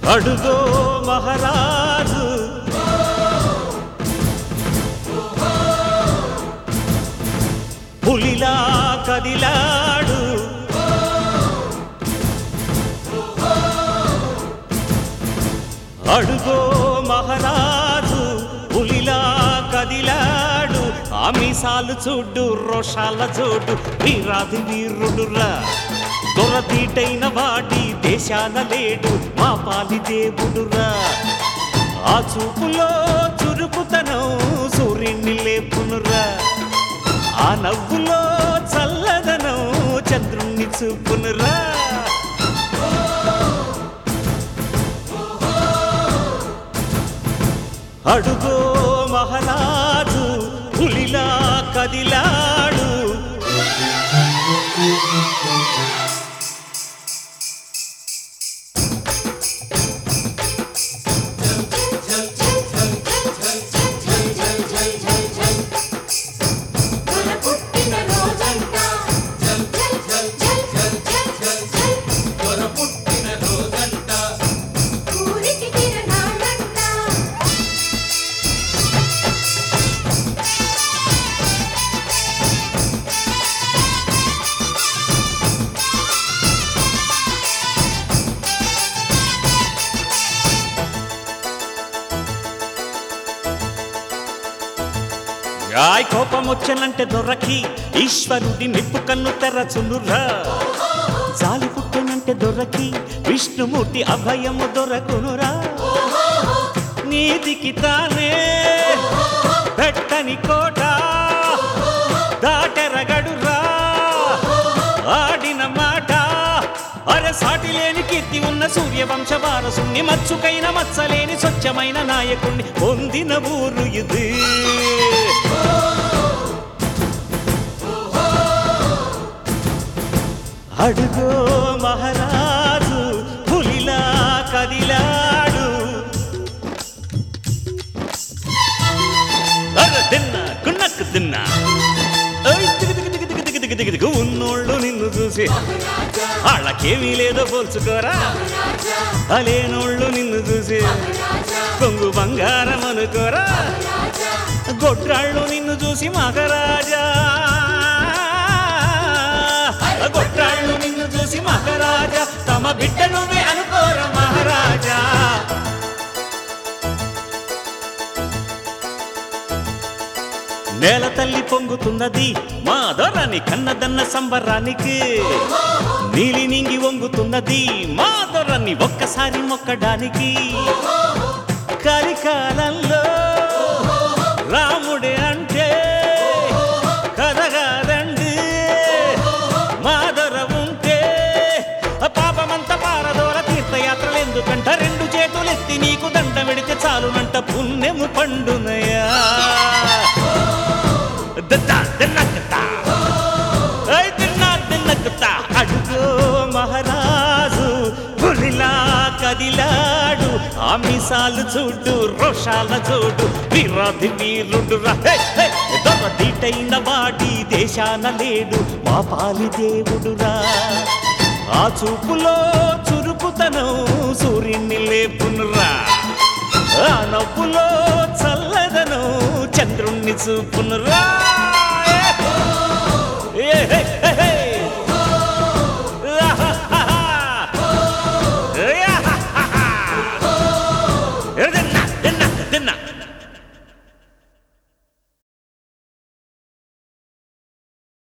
అడుగో మహారాజు పులిలా కదిలాడు అడుగో మహారాజు పులిలా కదిలాడు ఆ మీసాలు చూడు రోషాల చూడు వీరాది వీరుడురా దొరతీటైన వాడి దేశాన లేడు మా పాలి దేవుడురా ఆ చూపులో చురుకుతనం సూర్యుని లేపునురా ఆ నవ్వులో చల్లదనం చంద్రుణ్ణి చూపునురా అడుగో మహారాజు పులిలా కదిలాడు మన పుట్టిన రోజంట జల్ జల్ జల్ జల్ జల్ జల్ జల్ జల్ త్వర పుట్టిన రోజంట ఊరికి తిరణాలంట యాయ్ కోపం వచ్చనంటే దొరకి ఈశ్వరుడి నిప్పు కన్ను తెరచునురా జాలి పుట్టనంటే దొరకి విష్ణుమూర్తి అభయము దొరకునురా నీతికి తానే పెట్టని కోట దాటెరగడురా ఆడిన మాట అరే సాటి లేని కీర్తి ఉన్న సూర్యవంశ వారసుని మచ్చుకైన మచ్చలేని స్వచ్ఛమైన నాయకుణ్ణి పొందిన ఊరు ఇది అడుగో మహారాజు పులిలా కదిలాడు అర తిన్నా కున్నక్కు తిన్నా ఓయ్ దిగు దిగు దిగు దిగు దిగు దిగు దిగు దిగు ఉన్నోళ్ళు నిన్ను చూసి వాళ్ళకేమీ లేదో పోల్చుకోరా అలేనోళ్ళు నిన్ను చూసి కొంగు బంగారం అనుకోరా గొడ్రాళ్ళు నిన్ను చూసి మహారాజా గొడ్రాళ్ళు నిన్ను చూసి మహారాజా తమ బిడ్డ నువ్వే అనుకోరా మహారాజా నేల తల్లి పొంగుతున్నది మా దొరని కన్నదన్న సంబరానికి నీలి నింగి వంగుతున్నది మా దొరని ఒక్కసారి మొక్కడానికి కలికాలంలో రాముడే అంటే కదగాదండి మాదర ఉంటే పాపమంత పారదోల తీర్థయాత్రలు ఎందుకంట రెండు చేతులెత్తి నీకు దండ పెడితే చాలునంట పుణ్యము పండునయా దద్దా దిన్నకతా. ఏయ్ దిన్నా దిన్నకతా. అడుగో మహారాజు పులిలా కదిలాడు ఆ మీసాలు చూడు రోషాల చూడు వీరాది వీరుడు దొరదీటైన వాడి దేశాన లేడు మా పాలి దేవుడురా ఆ చూపులో చురుకుతనం సూర్యుని లేపునురా ఆ నవ్వులో చల్లదనం చంద్రుణ్ణి చూపునురా